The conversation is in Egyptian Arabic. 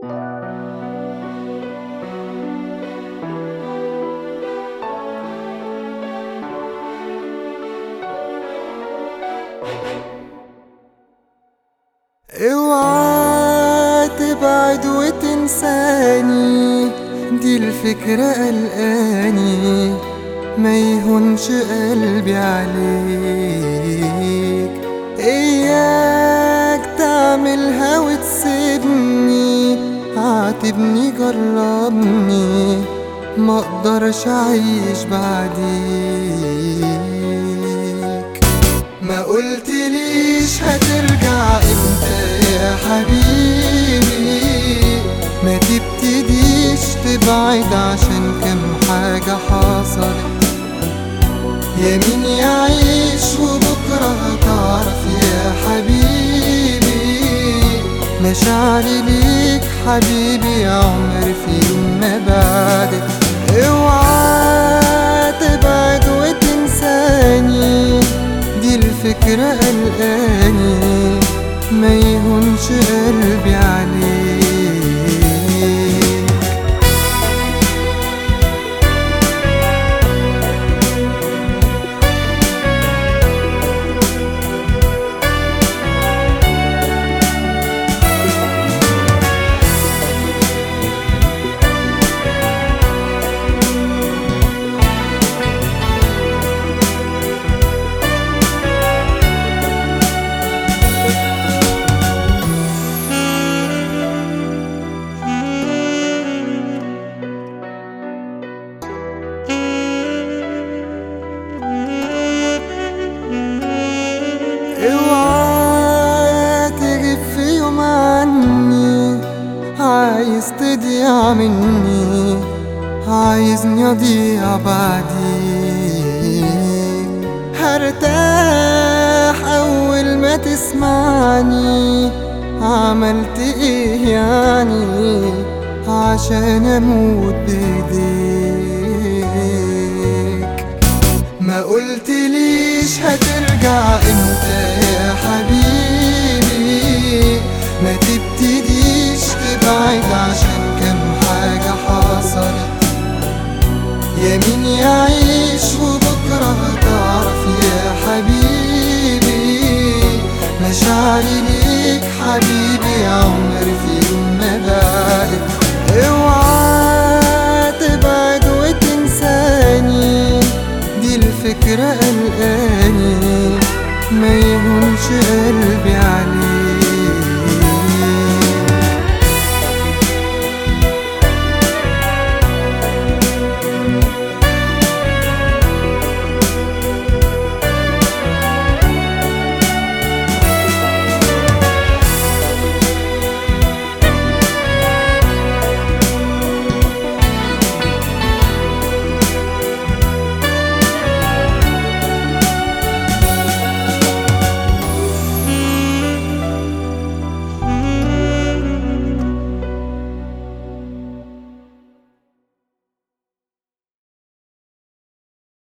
اوعى تبعد وتنساني دي الفكرة قلقاني ما يهونش قلبي عليك اياك تعملها وتسيبني عاتبني جربني ما اقدرش اعيش بعديك ما قلتليش هترجع امتى يا حبيبي ما تبتديش تبعد عشان كم حاجة حصلت يمين يعيش وبكرة هتعرف يا حبيبي مشاعري ليك حبيبي يا عمر في يوم ما بعدك اوعى تبعد وتنساني دي الفكرة قلقاني ما يهونش قلبي عليك اوعى تغيب في يوم عني عايز تضيع مني عايزني اضيع بعديك هرتاح اول ما تسمعني عملت ايه يعني عشان اموت بايديك ما قلتليش هترجع امتى يا حبيبي ما تبتديش تبعد عشان كم حاجة حصلت يمين يعيش وبكرة هتعرف يا حبيبي مشاعري ليك حبيبي يا عمر في يوم ما بعدك اوعى تبعد وتنساني دي الفكرة قلقاني ما يهونش قلبي